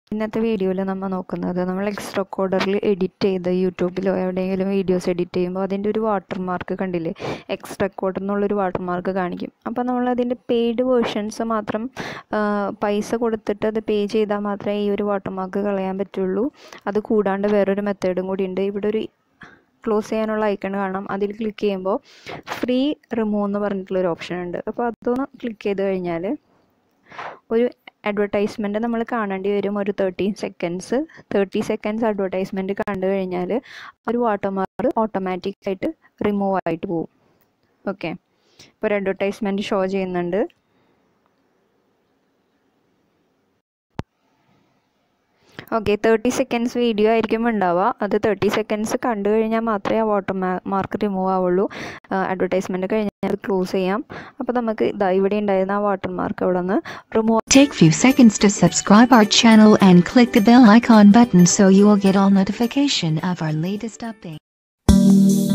ഇന്നത്തെ വീഡിയോയിൽ നമ്മൾ നോക്കുന്നത് നമ്മൾ എക്സ്ട്രാ കോഡറിൽ എഡിറ്റ് ചെയ്ത് യൂട്യൂബിലോ എവിടെയെങ്കിലും വീഡിയോസ് എഡിറ്റ് ചെയ്യുമ്പോൾ അതിൻ്റെ ഒരു വാട്ടർമാർക്ക് കണ്ടില്ലേ എക്സ്ട്രാ കോഡർ എന്നുള്ളൊരു വാട്ടർമാർക്ക് കാണിക്കും അപ്പോൾ നമ്മൾ അതിൻ്റെ പെയ്ഡ് വേർഷൻസ് മാത്രം ആ, പൈസ കൊടുത്തിട്ട് അത് പേ ചെയ്താൽ മാത്രമേ ഈ ഒരു വാട്ടർമാർക്ക് കളയാൻ പറ്റുള്ളൂ അത് കൂടാണ്ട് വേറൊരു മെത്തേഡും കൂടി ഉണ്ട് ഇവിടെ ഒരു ക്ലോസ് ചെയ്യാനുള്ള ഐക്കൺ കാണാം അതിൽ ക്ലിക്ക് ചെയ്യുമ്പോൾ ഫ്രീ റിമൂവ് എന്ന് പറഞ്ഞിട്ടുള്ളൊരു ഓപ്ഷൻ ഉണ്ട് അപ്പോൾ അതൊന്ന് ക്ലിക്ക് ചെയ്ത് കഴിഞ്ഞാൽ ഒരു അഡ്വർടൈസ്മെൻറ്റ് നമ്മൾ കാണേണ്ടി വരും ഒരു thirty seconds thirty seconds advertisement കണ്ടു കഴിഞ്ഞാൽ ഒരു വാട്ടർമാർക്ക് ഓട്ടോമാറ്റിക്കായിട്ട് റിമൂവ് ആയിട്ട് പോകും ഓക്കെ ഇപ്പോൾ ഒരു അഡ്വർടൈസ്മെൻറ്റ് ഷോ ചെയ്യുന്നുണ്ട് ഓക്കെ തേർട്ടി സെക്കൻഡ്സ് വീഡിയോ ആയിരിക്കും ഉണ്ടാവുക അത് തേർട്ടി സെക്കൻഡ്സ് കണ്ടു കഴിഞ്ഞാൽ മാത്രമേ ആ വാട്ടർ മാർക്ക് റിമൂവ് ആവുള്ളൂ അഡ്വർടൈസ്മെൻറ്റ് കഴിഞ്ഞാൽ അത് ക്ലോസ് ചെയ്യാം അപ്പോൾ നമുക്ക് ഇതാ ഇവിടെ ഉണ്ടായിരുന്ന ആ വാട്ടർ മാർക്ക് അവിടെ നിന്ന് remove Take few seconds to subscribe our channel and click the bell icon button so you will get all notification of our latest update.